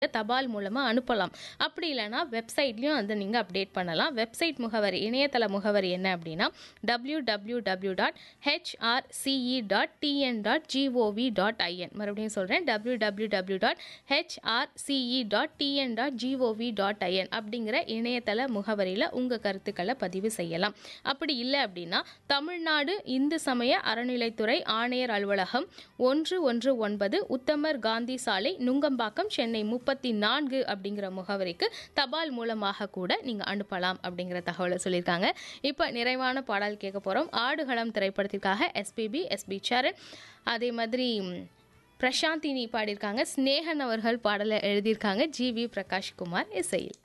தபால் மூலமாக அனுப்பலாம் அப்படி இல்லைனா வெப்சைட்லேயும் வந்து நீங்கள் அப்டேட் பண்ணலாம் வெப்சைட் முகவரி இணையதள முகவரி என்ன அப்படின்னா W W W dot HRCE dot TN dot GOV dot IN மறுபடியும் சொல்கிறேன் W W W dot HRCE dot TN dot GOV dot IN அப்படிங்கிற இணையதள முகவரியில் உங்கள் கருத்துக்களை பதிவு செய்யலாம் அப்படி இல்லை அப்படின்னா தமிழ்நாடு இந்து சமய அறநிலைத்துறை ஆணையர் அலுவலகம் ஒன்று ஒன்று ஒன்பது உத்தமர் காந்தி சாலை நுங்கம்பாக்கம் சென்னை முப்பத்தி நான்கு அப்படிங்கிற முகவரிக்கு தபால் மூலமாக கூட நீங்கள் அனுப்பலாம் அப்படிங்கிற தகவலை சொல்லியிருக்காங்க இப்போ நிறைவான பாடல் கேட்க போகிறோம் ஆடுகளம் திரைப்படத்திற்காக எஸ்பிபி எஸ்பி சரண் அதே மாதிரி ம், பிரசாந்தினி பாடியிருக்காங்க ஸ்னேகன் அவர்கள் பாடலை எழுதியிருக்காங்க ஜி வி பிரகாஷ் குமார் இசையில்